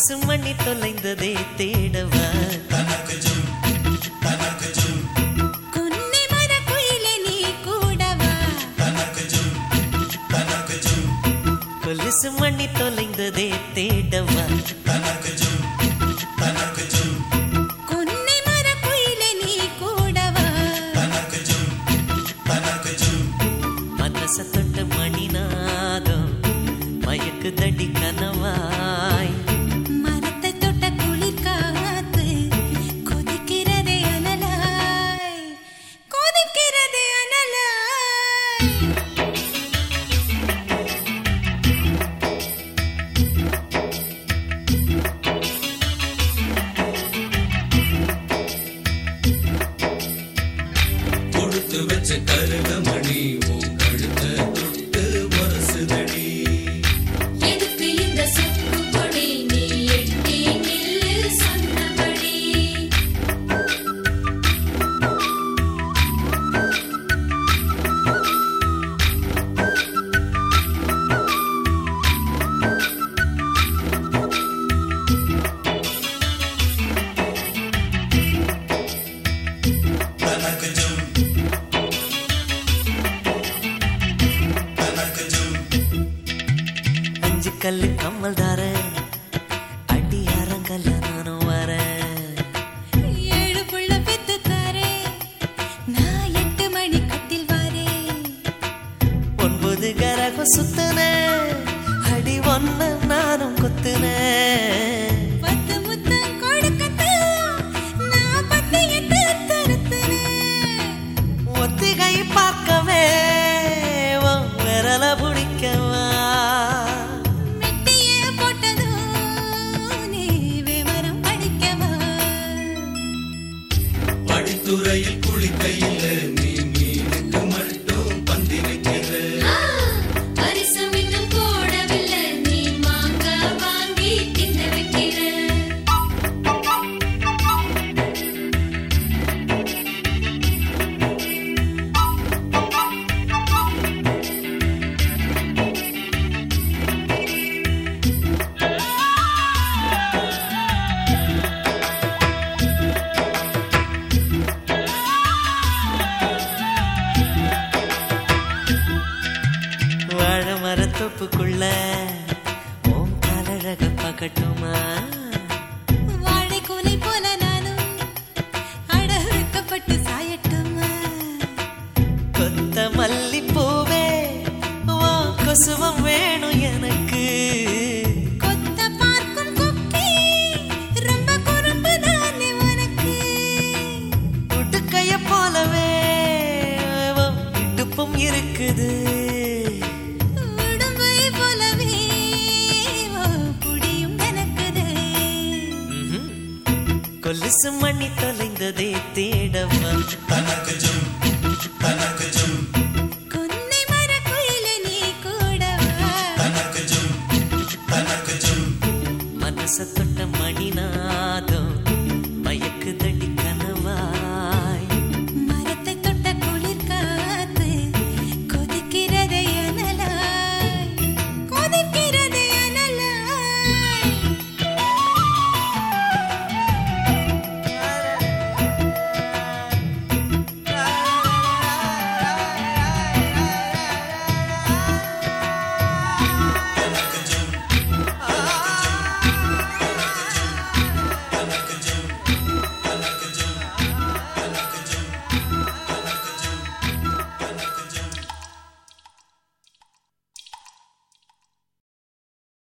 கொலுசு மணி தொலைந்ததே தேடவா குன்னை மரக்குயிலே நீ கூடவா கொலுசு மணி தொலைந்ததே தேடவா குன்னை மரக்குயிலே நீ கூடவா மனச தொட்ட மணிநாதம் மயக்கு தடி கனவாய் மரத்தை தொட்ட குளிர் காத்து கொதிக்கிறதே அனலாய் கொதிக்கிறதே அனலாய் கொடுத்து வச்ச கருகமணி உன் கழுத்த தொட்டு வரசுதடி எதுக்கு இந்த சொக்கு கொடி நீ எட்டி நில்லு சொன்னபடி அஞ்சு கல்லு கம்மல் தார அடி அரங்கல்ல நானும் வரேன் ஏழு புள்ள பெத்து தாரே நான் எட்டு மணி கட்டில் வாரேன் ஒன்பது கரகம் சுத்துன அடி ஒன்ன நானும் குத்துன பத்து முத்தம் கொடுக்கத்தான் நான் பத்து எட்டு தருத்துனேன் ஒத்திகை பார்க்கவே உன் விரல பிடிக்கவா மெட்டியே போட்டதும் நீ விவரம் படிக்கவா படித்துறையில் குளிக்கையில் நீ மீனுக்கு மட்டும் பந்தி வைக்கிற பரிசம் இன்னும் போடவில்லை நீ மாங்காய் வாங்கி தின்ன வைக்கிற வாழ மரத்தொப்புக்குள்ள உன் காலழக பார்க்கட்டுமா வாழை கூலை போல நானும் அட வெக்கப்பட்டு சாயட்டுமா கொத்த மல்லிப்பூவே உன் கொசுவம் வேணும் எனக்கு கொத்த பார்க்கும் கொக்கி ரொம்ப குறும்பு தானே உனக்கு உடுக்கைய போலவே உன் இடுப்பும் இருக்குது உடம்பை போலவே உன் குடியும் எனக்குது ம்ஹும். கொலுசு மணி தொலைந்ததே தேடவா குன்னை மரக்குயிலே நீ கூடவா மனச தொட்ட மணிநாதம்